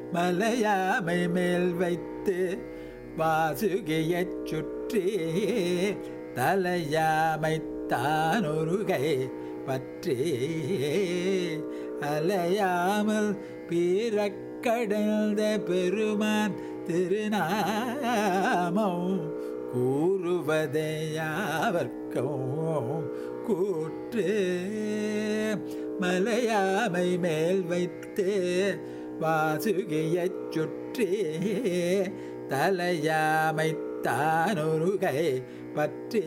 மலையாமை மேல் வைத்து வாசுகியைச் சுற்றி தலையாமை தானொருகை பற்றி அலையாமல் பீரக்கடந்த பெருமான் திருநாமம் கூறுவதே யாவர்க்கும் கூற்று மலையாமை மேல் வைத்து வாசுகியைச் சுற்றி தலையாமை தானொருகை பற்றி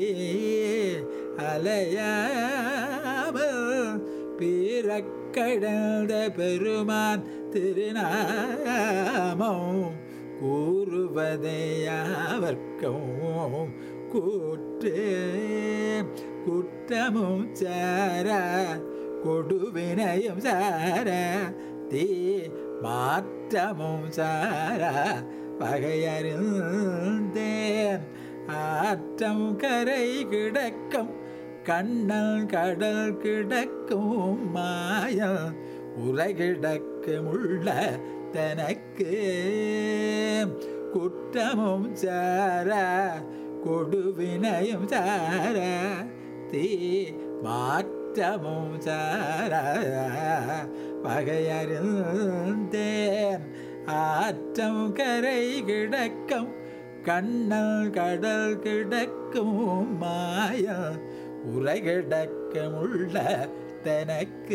அலையாமல் பீரக்கடந்த பெருமான் திருநாமம் கூறுவதே யாவர்க்கும் கூற்று குற்றமும் சார கொடுவினையும் சார தீ மாற்றமும் சார பகையறிந்தேன் ஆற்றம் கரை கிடக்கும் கண்ணல் கடல் கிடக்கும் மாயம் உலகிடக்கும் உள்ள தனக்கு குற்றமும் சார கொடுவினையும் சார தீ மாற்றமும் சார பகையறிந்தேன் ஆற்றம் கரை கிடக்கும் கண்ணல் கடல் கிடக்கும் மாயம் உலகிடக்கும் உள்ள தனக்கு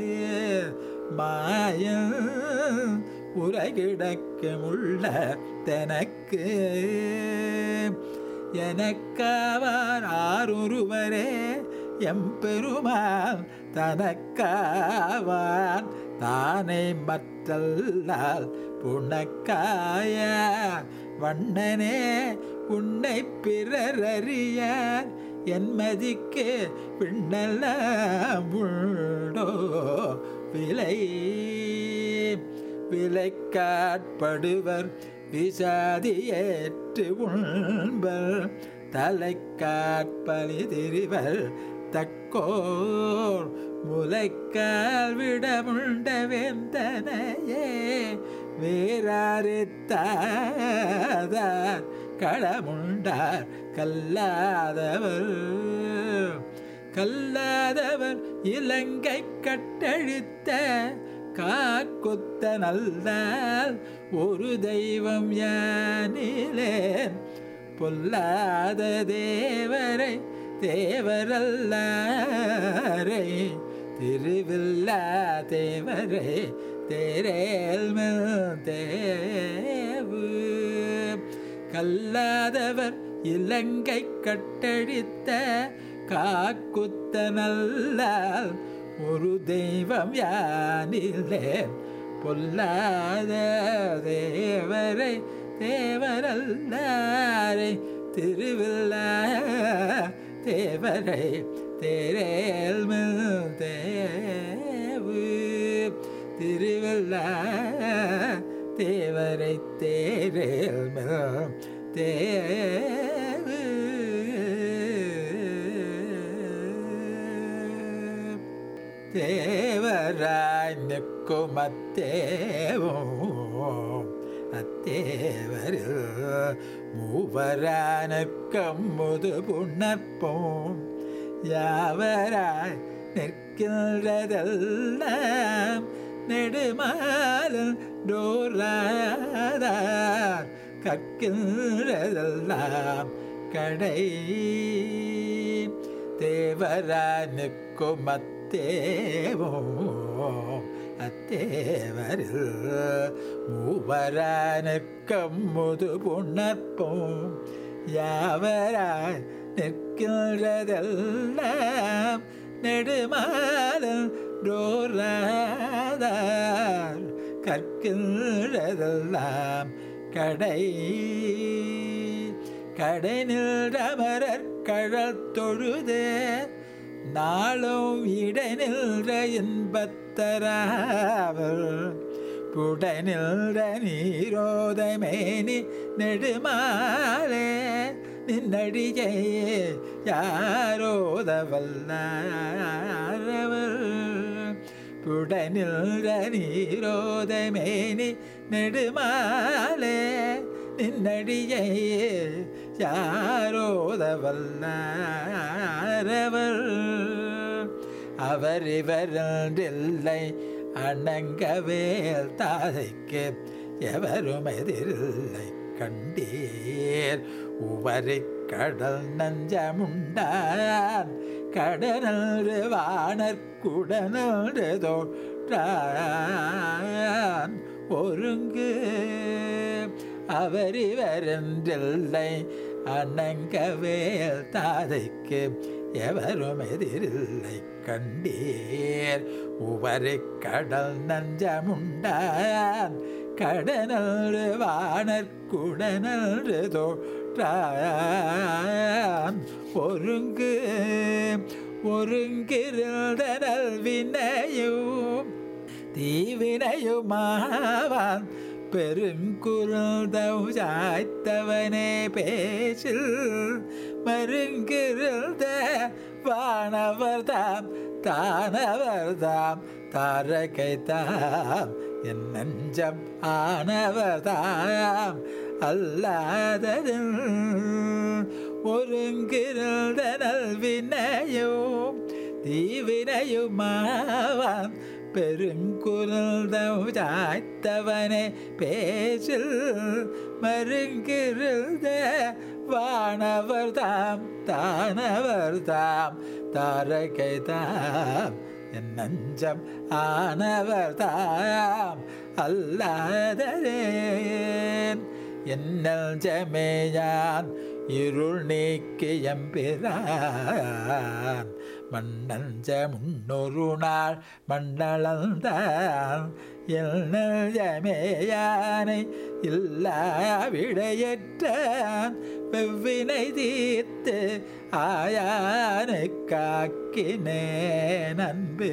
மாயம் உலகிடக்கும் உள்ள தனக்கு எனக்காவார் ஆரொருவரே எம்பெருமான் தனக்காவான் தானே மற்றல்லால் புனக்காய வண்ணனே உன்னை பிறரறியார் என் மதிக்கு பின்னெல்லாம் உண்டோ விலை விலை காட்படுவர் விசாதியேற்று உண்பர் தலை காட்பலி திரிவர் தக்கோர் முலைக்கால் விடமுண்ட வேந்தனையே வேறாரித்தாதார் களமுண்டார் கல்லாதவர் கல்லாதவர் இலங்கை கட்டழித்த காக்குத்த நல்லால் ஒரு தெய்வம் யானிலேன் பொல்லாத தேவரை தேவரல்லாரை திருவில்லா தேவரை தேரேல் தேவு கல்லாதவர் இலங்கை கட்டழித்த காக்குத்த நல்லால் ஒரு தெய்வம் யானில்லேன் பொல்லாத தேவரை தேவரல்லாரை திருவில்லா தேவரை தேரேல் தேவு திருவில்லா தேவரை தேரேல் தேவு தேவராய் நிற்கும் அத்தேவும் அத்தேவரில் மூவரானுக்கம் முது புண்ணற்போம் யாவராய் நிற்கின்றதெல்லாம் நெடுமாலும் டோராதார் கற்கின்றதெல்லாம் கடை தேவரா நிற்கும் அத்தேவோம் அத்தேவரில் மூவரானுக்கம் முது புண்ணற்போம் யாவராய் நிற்கின்றதெல்லாம் நெடுமாலும் டோராதார் கற்கின்றதெல்லாம் கடை கடை நின்றமரர் கழல் தொழுதே நாளும் இடை நின்ற இன்பத்தராவல் புடை நின்ற நீரோதமேனி நெடுமாலே நின்னடியை யாரோதவல்லாரவர் புடனில் நீரோதமேனி நெடுமாலே நின்னடியை யாரோத வல்லாரவர் அவர் இவரில்லை அணங்கவேல் தாதைக்கு எவரும் எதிரில்லை கண்டீர் உவரி கடல் நஞ்சமுண்டான் கடனன்று வானற்குடனன்று தோற்றான் ஒருங்கு அவர் இவரென்றில்லை அணங்கவேல் தாதைக்கு எவரும் எதிரில்லை கண்டீர் உவரி கடல் நஞ்சமுண்டான் கடனன்று வானற்குடனன்று தோற்றான் ஒருங்கு ஒருங்கிருந்தனல் வினையும் தீவினையுமாவான் பெருங்குருந்தம் சாய்த்தவனே பேசில் மருங்கிருந்த வானவர் தாம் தானவர் தாம் தாரகை தாம் என் நஞ்சம் ஆனவர் தாம் அல்லாதது ஒருங்கிருந்த நல்வினையும் தீவினையுமாவான் பெருங்குருந்தம் சாய்த்தவனே பேசில் மருங்கிருந்த வானவர் தாம் தானவர் தாம் தாரகை தாம் என் நஞ்சம் ஆனவர் தாம் அல்லாததேன் என்னல் ஜமேயான் இருள் நீக்கியம்பிரான் மண்ணஞ்ச முன்னொரு நாள் மண்ணளந்தான் என்னல் ஜமேயானை இல்லா விடையற்றான் வெவ்வினை தீர்த்து ஆயானை காக்கினே நண்பு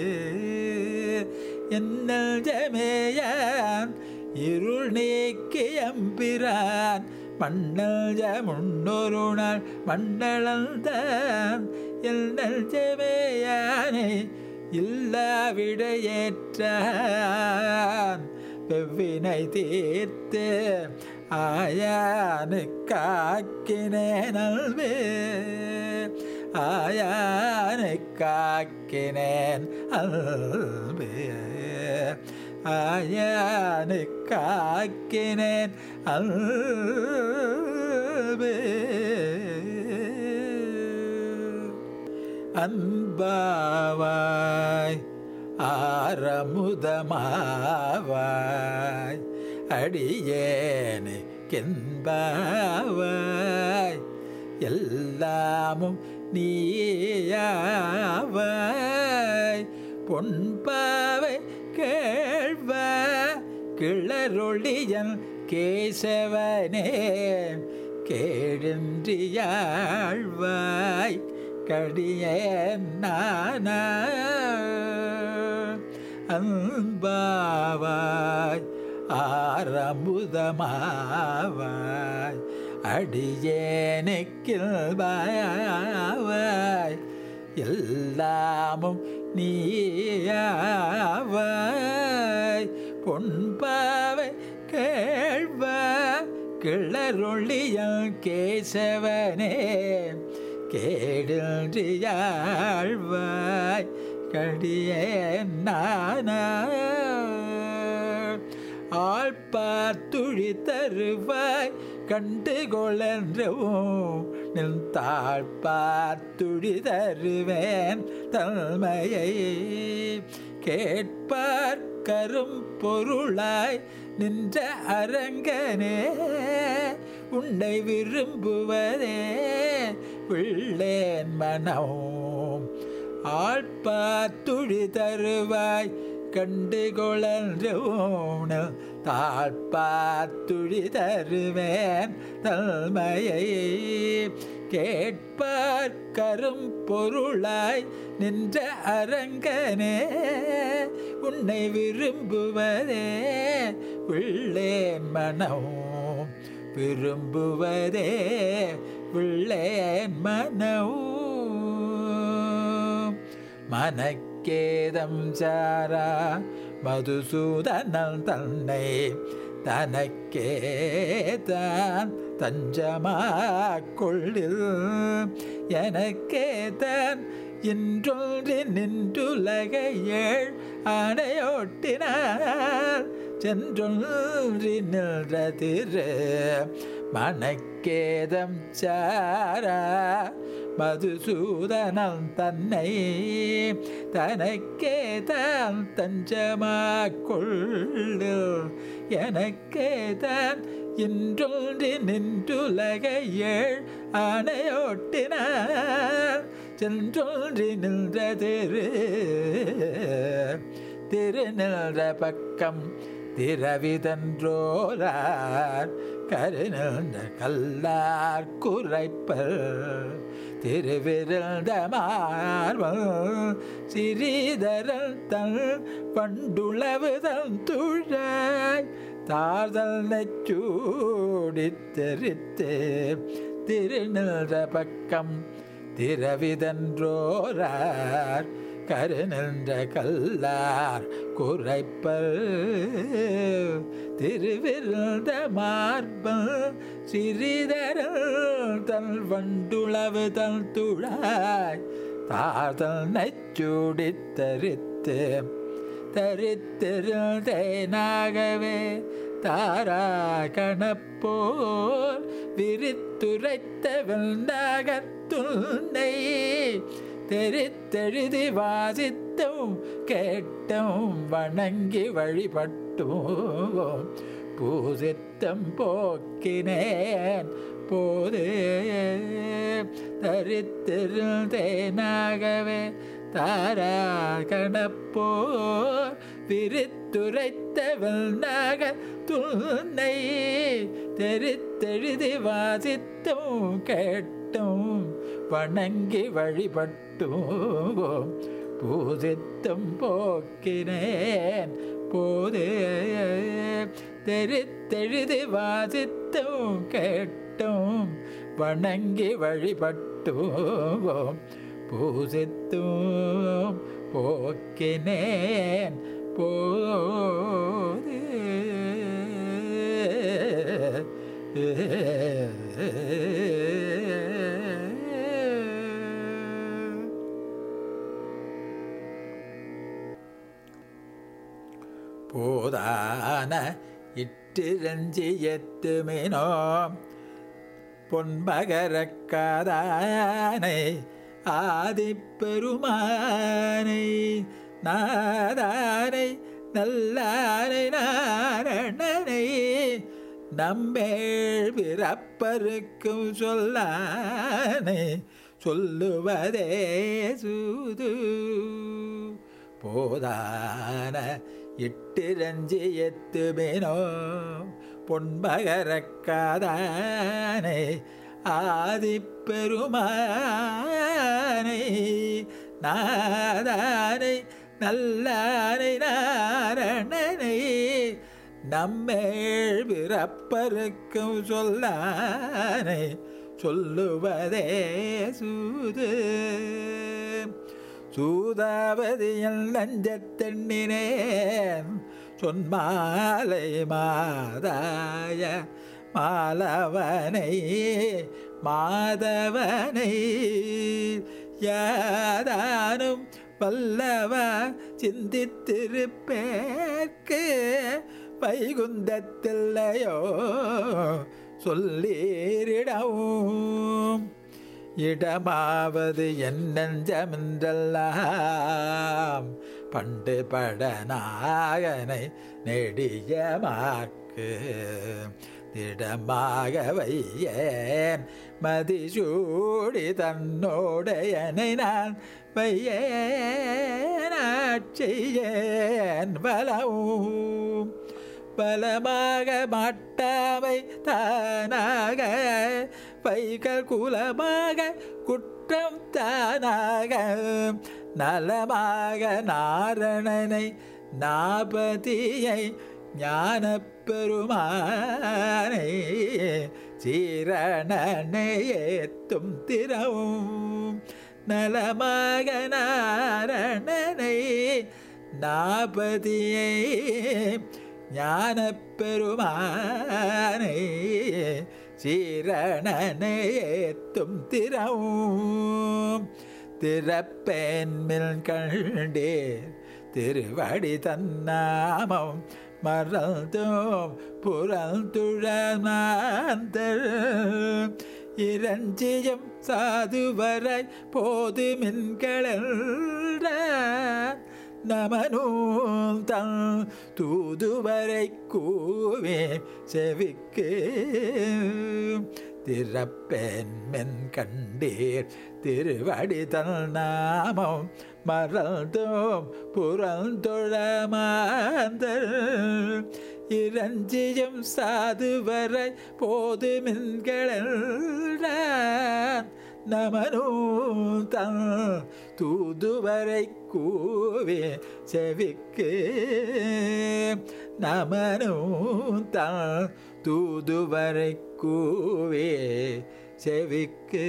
என்னல் ஜமேயான் இருள் நீக்கியம்பிரான் மண்ணல் முன்னொரு நாள் மண்டலந்தான் எல் ஜமேயானை இல்லா விடையேற்றான் வெவ்வினை தீர்த்து ஆயானு காக்கினே நல்வே ஆயானு காக்கினேன் அல்வே ஆயானு காக்கினேன் அல்வே அன்பாவாய் ஆரமுதமாவாய் அடியேனு கென்பாவாய் எல்லாமும் நீயாவாய் பொன்பாவை கேள்வ கிளரொளியன் கேசவனே கேழின்றியாழ்வாய் கடியேன் நானா அன்பாவாய் ஆரமுதமாவாய் அடியேனுக்கில்வாய் எல்லாமும் நீயாவாய் பொன்பாவை கேள்வ கிளரொளியன் கேசவனே கேடியாழ்வாய் கடியே நானா ஆள் பார்த்துழி தருவாய் கண்டு கொளன்றவும் நின் தாழ் பார்த்துழி தருவேன் தன்மையை கேட்பார் கரும் பொருளாய் நின்ற அரங்கனே உன்னை விரும்புவதே உள்ளேன் மனம் ஆழ்பாத்துழி தருவாய் கண்டு கொளன்றோன தாழ்பாத்துழி தருவேன் தன்மையை கேட்பார் கரும் பொருளாய் நின்ற அரங்கனே உன்னை விரும்புவதே உள்ளேன் மனம் விரும்புவதே உள்ளேன் மனம் மனக்கேசவனே மனக்கேதம் சாரா மதுசூதனல் தன்னை தனக்கே தான் தஞ்சமாக்கொள்ளில் எனக்கே தான் இன்றொன்றி நின்றுலகையேள் அணையோட்டினார் சென்றொன்றி நின்ற திரு மனக்கேதம் சாரா மதுசூதனம் தன்னை தனக்கே தான் தஞ்சமாக்கொள்ளு எனக்கே தான் இன்றொன்றி நின்றுலகையேள் அணையோட்டினார் சென்றொன்றி நின்ற திரு திரு நின்ற பக்கம் திரவிதன்றோரார் கருநின்ற கல்லார் குறைப்பர் திருவிருந்த மார்பல் சிறிதரல் தன் பண்டுளவு தன் துழாய் தார்தல் நச்சூடி தெரித்து திருநின்ற பக்கம் திரவிதன்றோரார் கருநின்ற கல்லார் குறைப்பல் திருவிருந்த மார்பல் சிறிதரல் தன் வண்டுளவு தன் துழாய் தார்தல் நச்சூடி தரித்து தரித்திருந்தேனாகவே தாரா கணப்போர் விரித்துரைத்த வெள்நாகத்துன்னை தெரித்தெழுதி வாசித்தும் கேட்டும் வணங்கி வழிபட்டும் பூசித்தம் போக்கினேன் போதே தரித்திருந்தேனாகவே தாரா கணப்போ விரித்துரைத்த வெள்நாக துன்னை தெரித்தெழுதி வாசித்தும் கேட்டும் வணங்கி வழிபட்டும் பூசித்தும் போக்கினேன் போதே தெரித்தெழுதி வாசித்தும் கேட்டும் வணங்கி வழிபட்டும் பூசித்தும் போக்கினேன் போதே போதான இட்டிரஞ்சி எத்துமினோ பொன்பகரக்காதானை ஆதிப்பெருமானை நாதானை நல்லானை நாரணனை நம்மேள் பிறப்பருக்கும் சொல்லானை சொல்லுவதே சூது போதான இட்டிரஞ்சி எத்துமேனோ பொன்பகரக்காதானை ஆதிப்பெருமானை நாதானை நல்லானை நாரணனை நம்மேள் பிறப்பருக்கும் சொல்லானை சொல்லுவதே சூது சூதாவதியில் நஞ்சத்தெண்ணினேன் சொன்மாலை மாதாய மாலவனை மாதவனை யாதானும் வல்லவ சிந்தித்திருப்பேற்கு வைகுந்தத்தில்லையோ சொல்லீரிடவும் இடமாவது என்னெஞ்சமென்றெல்லாம் பண்டு படநாகனை நெடியமாக்கு திடமாக வையேன் மதிசூடி தன்னோடையனை நான் வையேனாட்சியேன் பலவும் பலமாக மாட்டாமை தானாக பைகள் குலமாக குற்றம் தானாக நலமாக நாரணனை நாபதியை ஞானப் பெருமானை சீரணனை ஏத்தும் திறவும் நலமாக நாரணனை நாபதியை ஞானப் பெருமானை சீரணனை ஏத்தும் திறவும் திறப்பேன்மில் கண்டீர் திருவடி தன்னாமம் மறந்தோம் புறந்துழமாந்தர் இரஞ்சியம் சாதுவரை போதுமின்களென்ற நமனூம் தன் தூதுவரை கூவே செவிக்கு திறப்பேன் மென் கண்டீர் திருவடி தன் நாமம் மறந்தோம் புறந்தொழமாந்தர் இரஞ்சியம் சாதுவரை போதுமின்களென்றான் நமனும் தன் தூதுவரை கூவே செவிக்கு நமனும் தன் தூதுவரை கூவே செவிக்கு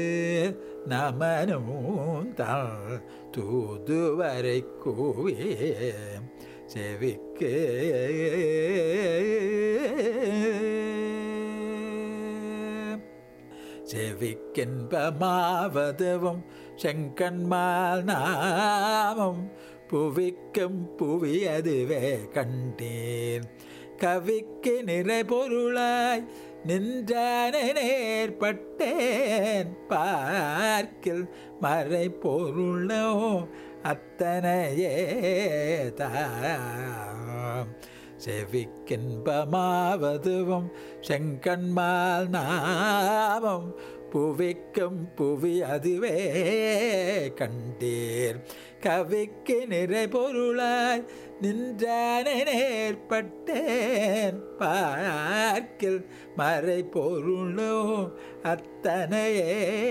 நமனும் தன் தூதுவரை கூவே செவிக்கு செவிக்கின்பமாவதுவும் செங்கன்மால் நாமம் புவிக்கும் புவி அதுவே கண்டேன் கவிக்கு நிறை பொருளாய் நின்றானே நேர்பட்டேன் பார்க்கில் மறை பொருளோ அத்தனையே தாம் செவிக்கின்பமாவதுவும் செங்கன்மால் நாமம் புவிக்கும் புவி அதுவே கண்டீர் கவிக்கு நிறை பொருளாய் நின்றானே நேர்பட்டேன் பார்க்கில் மறை பொருளோ அத்தனையே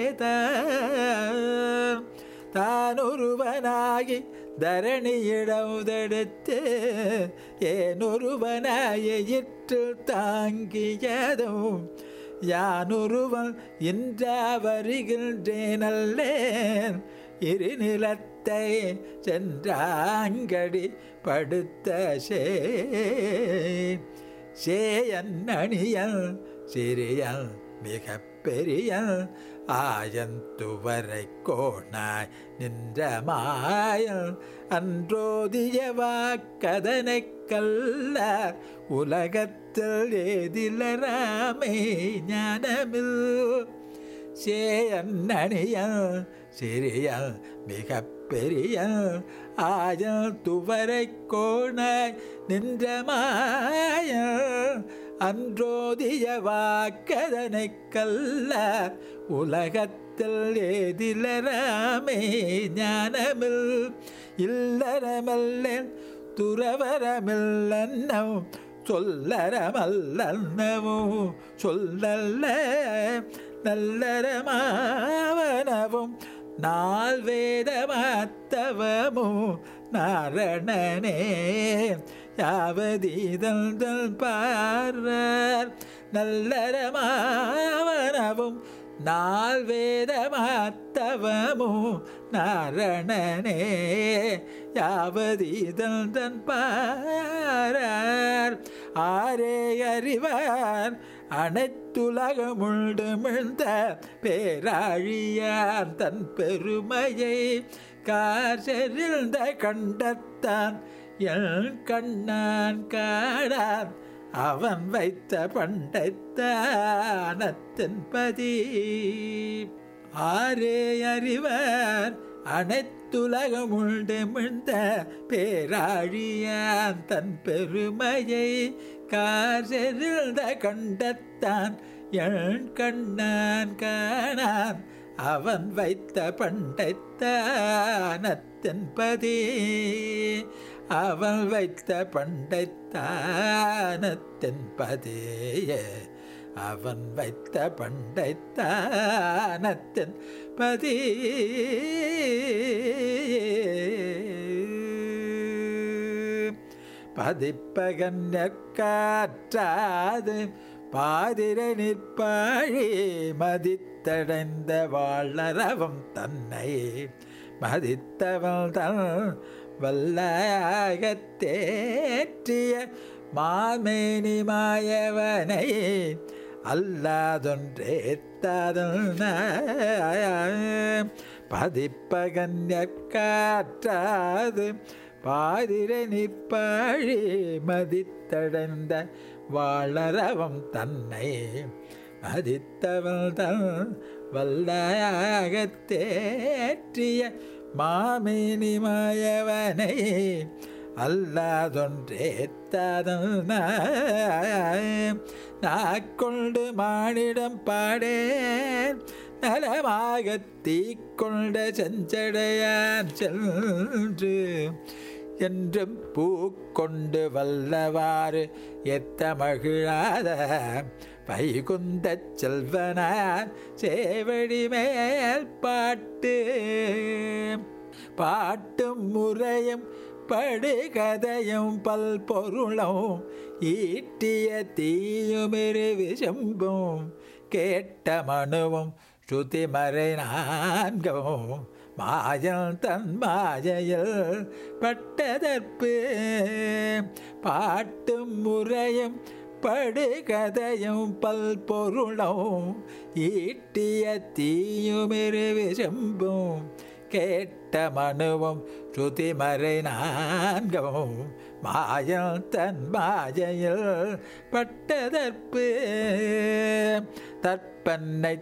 தான் தான் ஒருவனாகி தரணியிடமுதெடுத்து ஏனொருவனாய இற்றில் தாங்கியதும் யானொருவன் இன்றா வருகின்றேனல்லேன் இருநிலத்தை சென்றாங்கடி படுத்த சே சேயன் அணியல் சிறியல் மிக பெரியல் ஆயந்துவரை கோணாய் நின்ற மாயல் அன்றோதிய வாக்கதனை கல்ல உலகத்தில் ஏதிலராமே ஞானமில் சேயன் அணியல் சிறியல் மிக பெரிய ஆயல் துவரை கோணாய் நின்ற மாயல் அன்றோதிய வாக்கதனை கல்ல உலகத்தில் ஏதிலராமே ஞானமில் இல்லறமல்லேன் துறவரமில்லன்னவும் சொல்லறமல்லன்னவும் சொல்லல்ல நல்லறமாவனவும் நால் வேதமாத்தவமும் நாரணனே யாவதீதல் பாரர் நல்லறமாவனவும் நால் வேதமாத்தவமும் நாரணனே யாவதீதல் தன் பாரார் ஆரே அறிவார் அனைத்துலகமுழுமிழ்ந்த பேராழியான் தன் பெருமையை காசெறிந்த கண்டத்தான் என் கண்ணான் காடான் அவன் வைத்த பண்டைத்தானத்தின் பதி ஆரே அறிவர் அனைத்துலகமுழ்ந்த பேராழியான் தன் பெருமையை காசெறிந்த கண்டத்தான் என் கண்ணான் காணான் அவன் வைத்த பண்டைத்தானத்தின் பதி அவன் வைத்த பண்டைத்தானத்தின் பதியே அவன் வைத்த பண்டைத்தானத்தின் பதி பதிப்பகன் காற்றாது பாதிரை நிற்பாழி மதித்தடைந்த வாழறவம் தன்னை மதித்தவள் தன் வல்லாகத்தேற்றிய மாமேனி மாயவனை அல்லாதொன்றேத்தாதல் பதிப்பகன்யற்காற்றாது பாதிரை நிற்பாழி மதித்தடைந்த வாழறவம் தன்னை மதித்தவள் தன் வல்லாகத்தேற்றிய மாமேனி மாயவனை அல்லாதொன்றேத்தாதல் நாக்கொண்டு மானிடம் பாடேன் நலமாக தீக்கொண்ட செஞ்சடையான் சென்று என்றும் பூக்கொண்டு வல்லவாறு எத்த மகிழாத வைகுந்த செல்வனார் சேவடி மேல் பாட்டு பாட்டும் முறையும் படுகதையும் பல் பொருளும் ஈட்டிய தீயுமிரு விஷம்பும் கேட்ட மனுவும் ஸ்ருதிமறை நான்கும் மாயல் தன் மாயையில் பட்டதற்பு பாட்டும் முறையும் படுகதையும் பல் பொருளும் ஈட்டிய தீயுமிரு விஷம்பும் கேட்ட மனுவும் ஸ்ருதிமறை நான்கும் மாயல் தன் மாயையில் பட்டதற்பு தற்பன்னை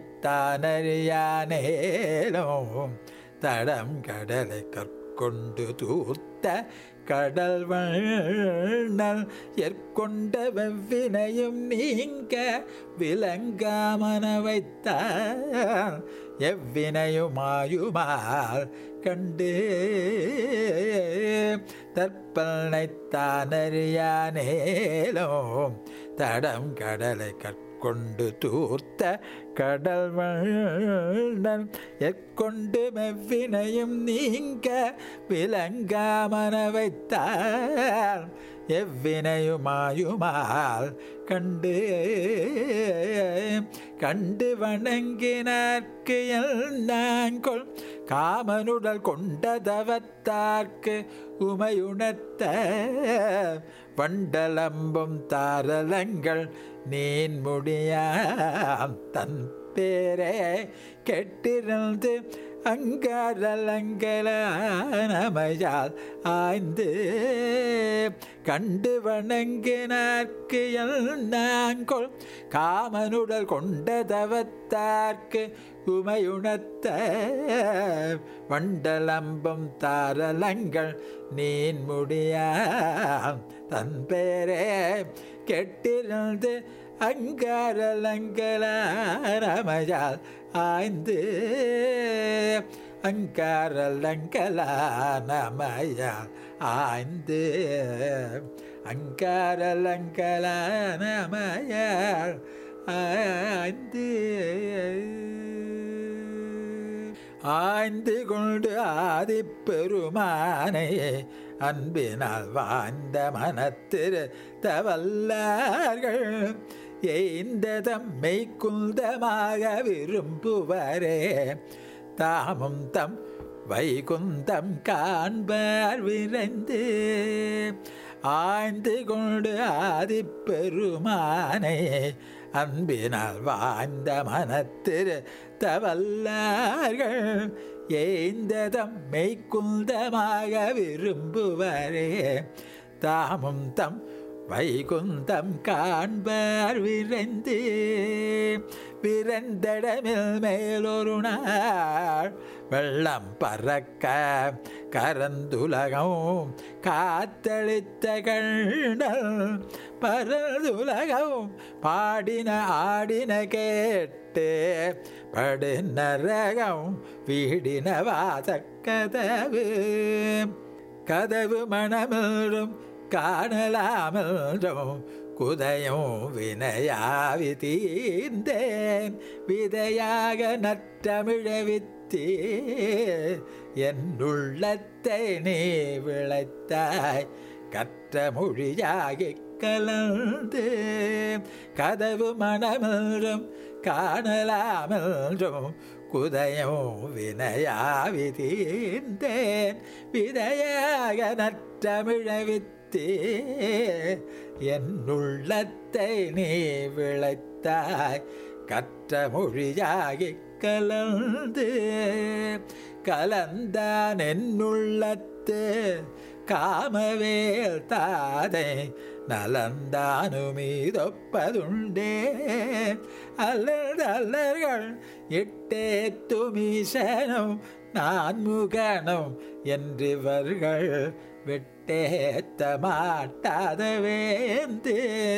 தானறியானேலும் தடம் கடலை கற்கொண்டு தூர்த்த கடல் வண்ணல் எற்கொண்ட வெவ்வினையும் நீங்க விலங்காமன வைத்தார் எவ்வினையுமாயுமால் கண்டு தற்பனை தானறியானேலும் தடம் கடலை கற்கொண்டு தூர்த்த கடல் வண்ணன் எற்கொண்டு மெவ்வினையும் நீங்க விலங்காமன வைத்தார் எவ்வினையுமாயுமால் கண்டு கண்டு வணங்கினார்க்கு நாங்கொள் காமனுடல் கொண்ட தவத்தார்க்கு உமையுணர்த்த வண்டலம்பும் தாரலங்கள் நீன் முடியாம் தன் பேரே கெட்டிருந்து அங்காரலங்கலானமையால் ஆய்ந்து கண்டு வணங்கினார்க்கு நாங்கொள் காமனுடல் கொண்ட தவத்தார்க்கு உமையுணர்த்த வண்டலம்பும் தாரலங்கள் நீன் முடியாம் தன் பேரே கெட்டிருந்து அங்காரலங்கலானமையால் ஆய்ந்து அங்காரலங்கலானமையால் ஆய்ந்து அங்காரலங்கலானமையால் ஆய்ந்து ஆய்ந்து கொண்டு ஆதிப்பெருமானை அன்பினால் வாழ்ந்த மனத்திரு தவல்லார்கள் எய்ந்த தம்மை குந்தமாக விரும்புவரே தாமும் தம் வைகுந்தம் காண்பார் விரைந்து ஆய்ந்து கொண்டு ஆதிப்பெருமானை அன்பினால் வாழ்ந்த மனத்திரு தவல்லார்கள் ஏந்ததம் மெய்க்குந்தமாக விரும்புவரே தாமும் தம் வைகுந்தம் காண்பார் விரைந்து விரைந்தடமில் மேலொரு நாள் வெள்ளம் பறக்க கரந்துலகம் காத்தளித்த கண்ணல் பரதுலகம் பாடின ஆடின கேட்டு படுநரகம் வீடின வாசக்கதவு கதவு மணமில்றும் காணலாமென்றும் குதையும் வினையாவி தீர்ந்தேன் விதையாக நற்றமிழவித்தே என் உள்ளத்தை நீ விளைத்தாய் கற்ற மொழியாகி கலந்து கதவு மனமென்றும் காணலாமென்றும் குதயம் வினையாவி தீர்ந்தேன் விதையாக நற்றமிழவித்தே என் உள்ளத்தை நீ விளைத்தாய் கற்ற மொழியாகி கலந்து கலந்தான் என்னுள்ளத்து காமவேல் தாதை நலந்தானுமீதொப்பதுண்டே அல்லது அல்லர்கள் இட்டேத்துமீசனும் நான் முகனும் என்றிவர்கள் விட்டேத்த மாட்டாத வேந்து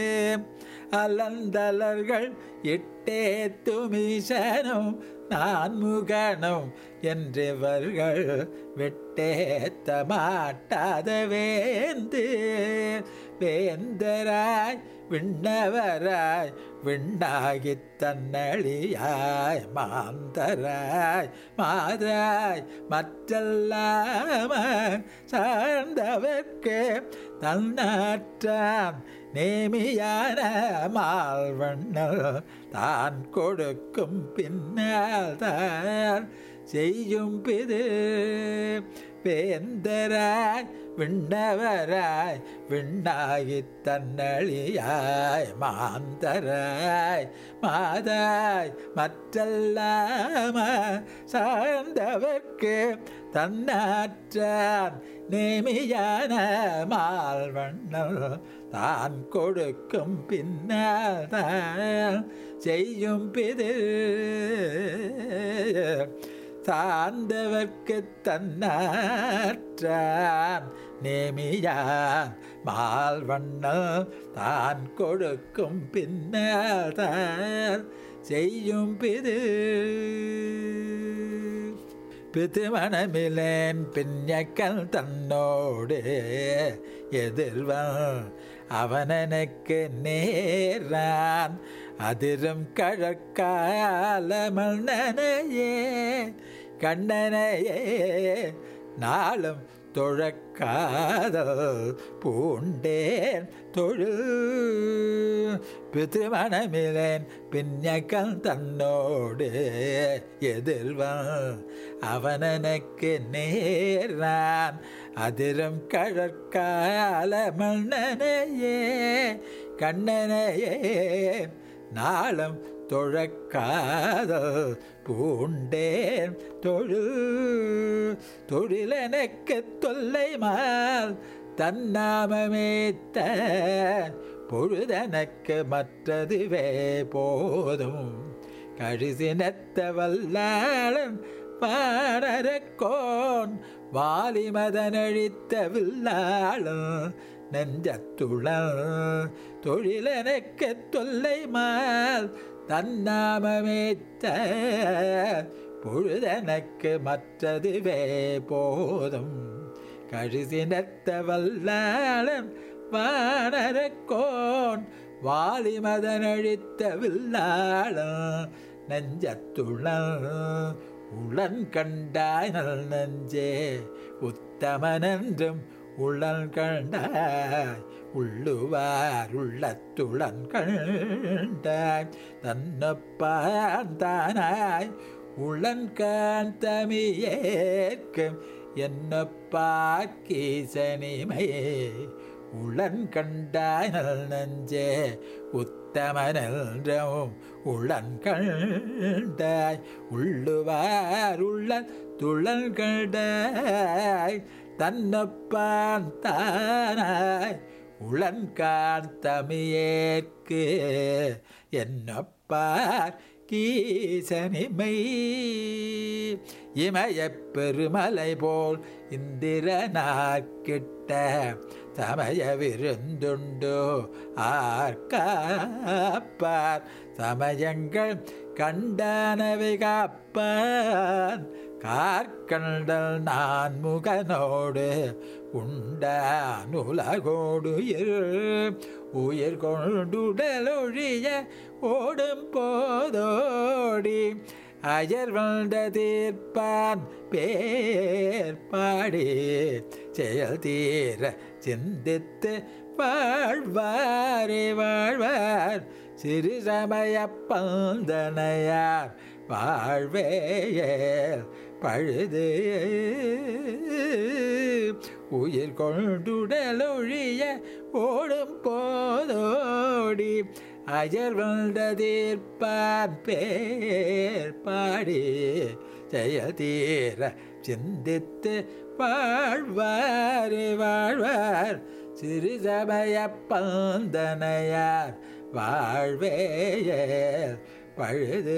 அலந்தலர்கள் இட்டேத்துமீசனும் நான் முகனும் என்றிவர்கள் விட்டேத்த மாட்டாத வேந்து வேந்தராய் விண்ணவராய் விண்ணாகித் தன்னழியாய் மாந்தராய் மாதாய் மற்றல்லாம சார்ந்தவர்க்கு தன்னாற்றான் நேமியான மால்வண்ணல் தான் கொடுக்கும் பின்னால் தான் செய்யும் பிது வேந்தராய் விண்ணவராய் விண்ணாகி தன்னழியாய் மாந்தராய் மாதாய் மற்றல்லாம சார்ந்தவர்க்கு தன்னாற்றான் நேமியான மால்வண்ணல் தான் கொடுக்கும் பின்னால் தான் செய்யும் பிது சார்ந்தவர்க்கு தன்னாற்றான் நேமியான் மால்வண்ணல் தான் கொடுக்கும் பின்னால் தான் செய்யும் பிது பிதுமணமிலேன் பின்னக்கல் தன்னோடு எதிர்வன் அவனனுக்கு நேரான் அதிரும் கழக்கால மன்னனையே கண்ணனையே நாளும் தொழக்காதல் பூண்டேன் தொழில் பித்ருமணமிலேன் பின்னக்கல் தன்னோடு எதிர்வன் அவனனுக்கு நேரான் அதிரும் கழற்கால மன்னனையே கண்ணனையே நாளும் தொழக்காதல் பூண்டேன் தொழில் தொழிலெனக்கு தொல்லை மால் தன்னாமமேத்த பொழுதனக்கு மற்றதுவே போதும் கழிசினத்த வல்லாளன் பாடரக்கோன் வாலிமதனழித்த வில்லாளன் நெஞ்சத்துளன் தொழிலெனக்கு தொல்லை மால் தன்னாமமேத்த பொழுதனக்கு மற்றதுவே போதும் கழிசினத்த வல்லாளன் வானரக்கோன் வாலிமதனழித்த வில்லாளன் நெஞ்சத்துளன் உளன் கண்டாய் நல் நெஞ்சே உத்தமனென்றும் உளன் கண்டாய் உள்ளுவார் உள்ளத்துளன் கண்டாய் தன்னப்பான் தானாய் உளன் காந்தமியேற்கும் என்னப்பாக்கீசனிமையே உளன் கண்டாய் நல் நெஞ்சே உத்தமனென்றும் உளன் கண்டாய் உள்ளுவார் உள்ளன் துளன் கண்டாய் தன்னப்பான் தானாய் உளன் காந்தமியேற்கு என்னப்பார் கீசனிமை இமயப் பெருமலை போல் இந்திரனாக்கிட்ட சமய விருந்துண்டு ஆர்காப்பார் சமயங்கள் கண்டானவை காப்பான் கார்கண்டல் நான் முகனோடு உண்டான் உலகோடு உயிர் உயிர் கொண்டுடலொழிய ஓடும் போதோடி அயர் வந்த தீர்ப்பான் பேர் பாடி செயல் தீர சிந்தித்து வாழ்வாரே வாழ்வார் சிறு சமய பந்தனையார் வாழ்வேயேல் பழுது உயிர் கொண்டுடலொழிய ஓடும் போதோடி அயர் வந்த தீர்ப்பான் பேர் பாடி ஜெயதீர சிந்தித்து வாழ்வாரே வாழ்வார் சிறு சமய பந்தனையார் வாழ்வேயேல் பழுது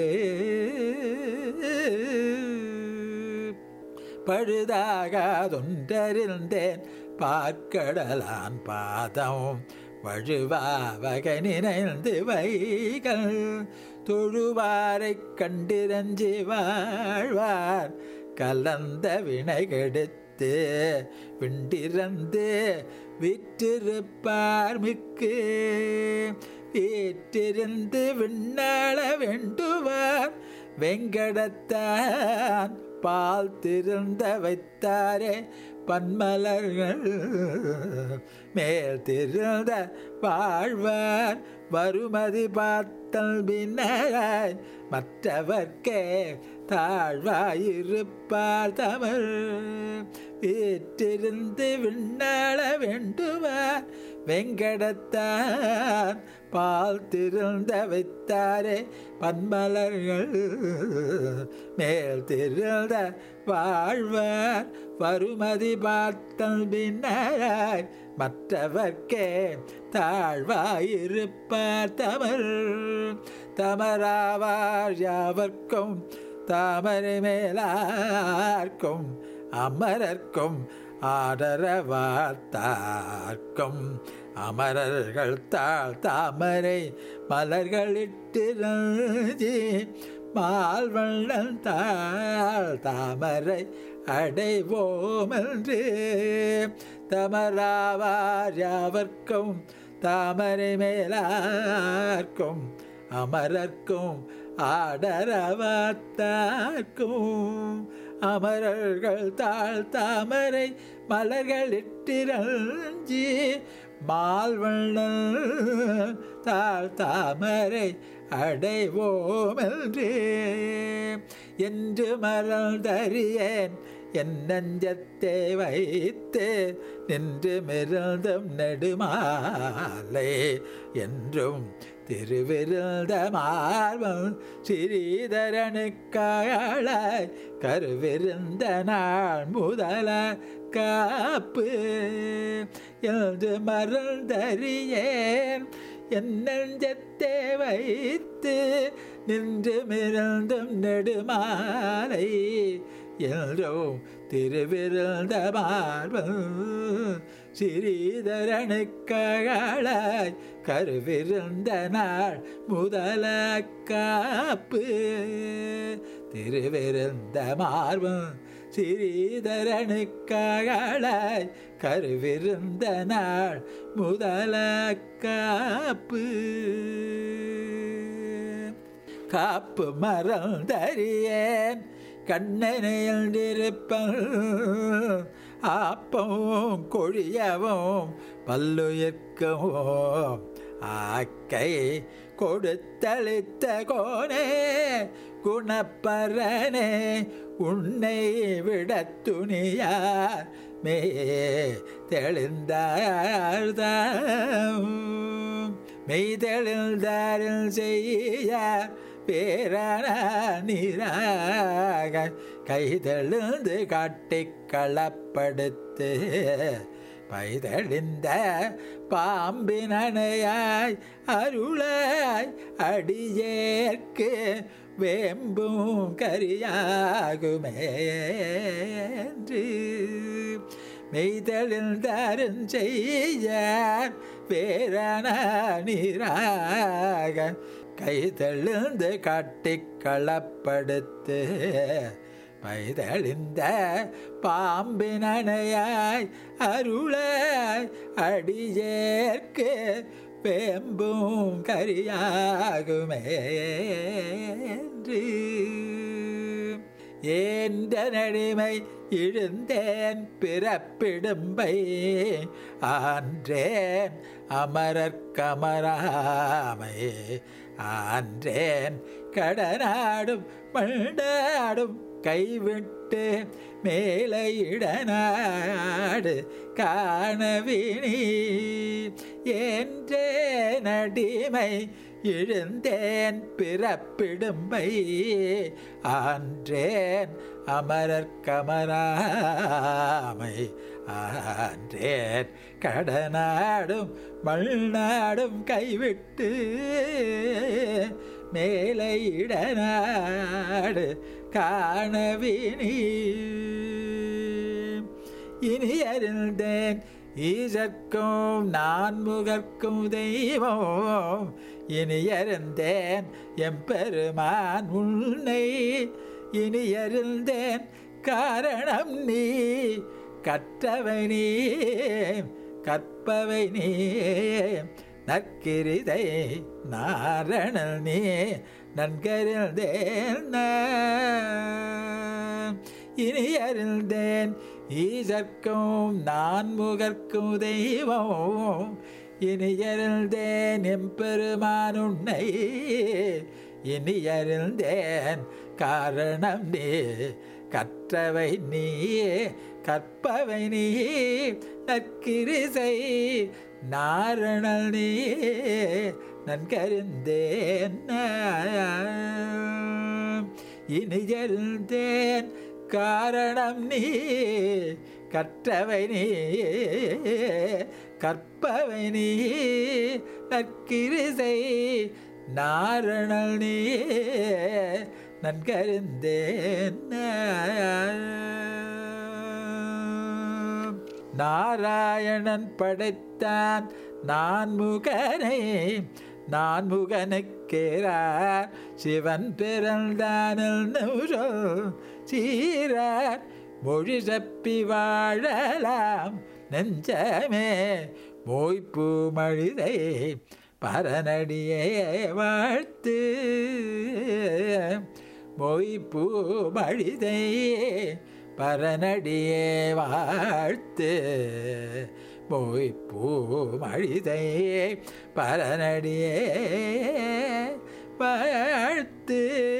பழுதாகாதொன்றறிந்தேன் பார்க்கடலான் பாதம் வழுவாவகை நினைந்து வைகள் தொழுவாரைக் கண்டிரஞ்சி வாழ்வார் கலந்த வினை கெடுத்து விண்டிறந்து விற்றிருப்பார் மிக்கு வீற்றிருந்து விண்ணாள வேண்டுவார் வெங்கடத்தான் பால் திருந்த வைத்தாரே பன்மலர்கள் மேல் திருந்த வாழ்வார் வருமதி பார்த்தல் பின்னராய் மற்றவர்க்கே தாழ்வாயிருப்பார் தமிழ் வீற்றிருந்து விண்ணாள வேண்டுவார் வெங்கடத்தான் பால் திருந்த வைத்தாரே பன்மலர்கள் மேல் திருந்த வாழ்வார் வருமதி பார்த்தல் பின்னராய் மற்றவர்க்கே தாழ்வாயிருப்பார் தமிழ் தமராவார் யாவர்க்கும் தாமரை மேலார்க்கும் அமரர்க்கும் ஆதரவார்த்தார்க்கும் அமரர்கள் தாழ் தாமரை மலர்களிட்டிருந்தி மால்வண்ணன் தாழ் தாமரை அடைவோமென்று தமராவார் யாவர்க்கும் தாமரை மேலார்க்கும் அமரர்க்கும் ஆடரவாத்தார்க்கும் அமரர்கள் தாழ் தாமரை மலர்களிட்டிரஞ்சி மால்வண்ணன் தாழ் தாமரை அடைவோமென்று என்று மறந்தறியேன் என் நெஞ்சத்தை வைத்து நின்று மிருந்தும் நெடுமாலை என்றும் திருவிருந்த மார்பம் ஸ்ரீதரனுக்காளாய் கருவிருந்த நாள் முதல காப்பு என்று மறந்தறியேன் என் நெஞ்சத்தை வைத்து நின்று மிருந்தும் நெடுமாலை என்றும் திருவிருந்த மார்பம் ஸ்ரீதரனுக்காளாய் கருவிருந்த நாள் முதல காப்பு திருவிருந்த மார்பம் ஸ்ரீதரனுக்காளாய் கருவிருந்த நாள் முதல காப்பு காப்பு மறந்தறியேன் கண்ணனையிருப்பன் ஆப்பவும் கொழியவும் பல்லுயிர்க்கவும் ஆக்கை கொடுத்தளித்த கோனே குணப்பரனே உன்னை விட துணியார் மே தெளிந்தார்தாம் மெய் தெளிந்தாரில் செய்யார் பேரான நீராக கைதெழுந்து காட்டி களப்படுத்து பைதழிந்த பாம்பினனையாய் அருளாய் அடியேற்கு வேம்பும் கரியாகுமேன்று மெய்தெழுந்தாரும் செய்யார் பேரான நீராக கைதெழுந்து காட்டி களப்படுத்து பைதழிந்த பாம்பினனையாய் அருளாய் அடியேற்கு வேம்பும் கரியாகுமே என்று ஏன்ற நடிமை இழுந்தேன் பிறப்பிடும்பை ஆன்றேன் அமரர் கமராமை ஆன்றேன் கடனாடும் மண்டாடும் கைவிட்டு மேலையிடநாடு காணவினி என்றே நடிமை இழுந்தேன் பிறப்பிடும்பை ஆன்றேன் அமரர் கமராமை ஆன்றேன் கடனாடும் மல்நாடும் கைவிட்டு மேலையிடநாடு காணவினி இனி அறிந்தேன் ஈசற்கும் நான் முகர்க்கும் தெய்வம் இனி அறிந்தேன் எம்பெருமான் உன்னை இனி அறிந்தேன் காரணம் நீ கற்றவை நீ கற்பவை நீ நற்கிரிதை நாரணல் நீ நன்கறிந்தேன் நான். இனி அறிந்தேன் ஈசற்கும் நான் முகர்க்கும் தெய்வம் இனி அறிந்தேன் எம்பெருமான் உன்னை இனி அறிந்தேன் காரணம் நீ கற்றவை நீ கற்பவை நீ நற்கிரிசை நாரணல் நீ நன்கறிந்தேன் நான். இனி அறிந்தேன் காரணம் நீ கற்றவை நீ கற்பவை நீ நற்கிரிசை நாரணல் நீ நன்கறிந்தேன் நான். நாராயணன் படைத்தான் நான் முகனை நான் முகனுக்கேறார் சிவன் பிறந்தானில் நூறல் சீரார் மொழி சப்பி வாழலாம் நெஞ்சமே மொய்ப்பூ மழிதை பரநடியே வாழ்த்து மொய்ப்பூ மழிதை பரநடியே வாழ்த்து மொய்ப்பூ மழிதை பரநடியே வாழ்த்து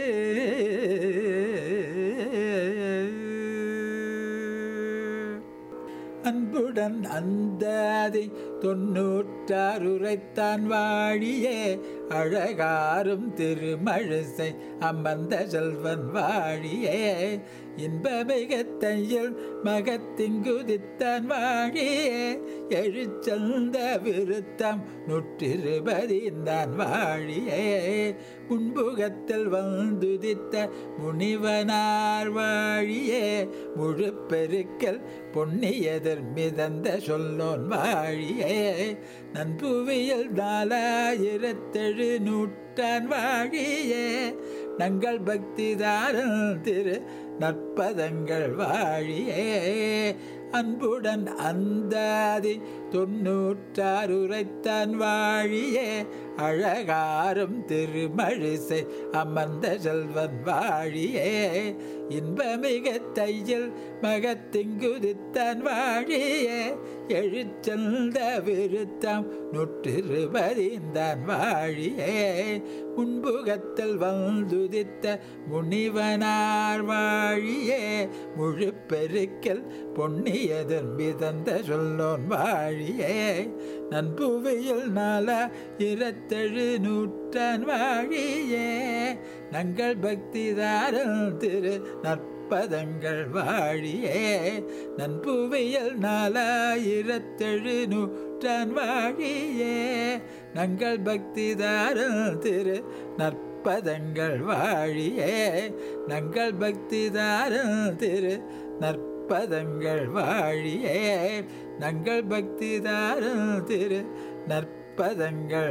அன்புடன் அந்தாதி தொன்னூற்றாறு உரைத்தான் வாழியே அழகாரும் திருமழிசை அமர்ந்த செல்வன் வாழியே இன்பமிகத்தையில் மகத்திங்குதித்தான் வாழியே எழுச்சந்த விருத்தம் நுற்றிருபதிந்தான் வாழியே முன்புகத்தில் வந்துதித்த முனிவனார் வாழியே முழு பெருக்கல் பொன்னியதர் மிதந்த சொல்லோன் வாழியே நன்புவியல் நாலாயிரத்தெழு நூற்றான் வாழியே நங்கள் பக்திதாரன் திரு நற்பதங்கள் வாழியே அன்புடன் அந்தாதி தொன்னூற்றாறு உரைத்தான் வாழியே அழகாரும் திருமழிசை அமர்ந்த செல்வன் வாழியே இன்பமிக தையில் மகத்திங்குதித்தான் வாழியே எழுச்செல்த விருத்தம் நுற்றிருபதிந்தான் வாழியே முன்புகத்தில் வந்துதித்த முனிவனார் வாழியே முழு பெருக்கல் பொன்னியதன் மிதந்த சொல்லோன் வாழியே நன்புவியில் நாள இருத்தெழு நூற்றான் வாழியே நங்கள் பக்திதாரன் திரு நற்பதங்கள் வாழியே நன்புவியல் நாலாயிரத்தெழு நூற்றான் வாழியே நங்கள் பக்திதாரன் திரு நற்பதங்கள் வாழியே நங்கள் பக்திதாரன் திரு நற்பதங்கள் வாழியே நங்கள் பக்திதாரன் திரு நற்பதங்கள்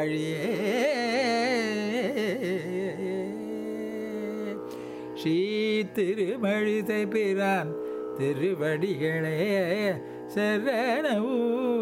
வாழியே ஸ்ரீ திருமழிசை பிரான் திருவடிகளே சரணூ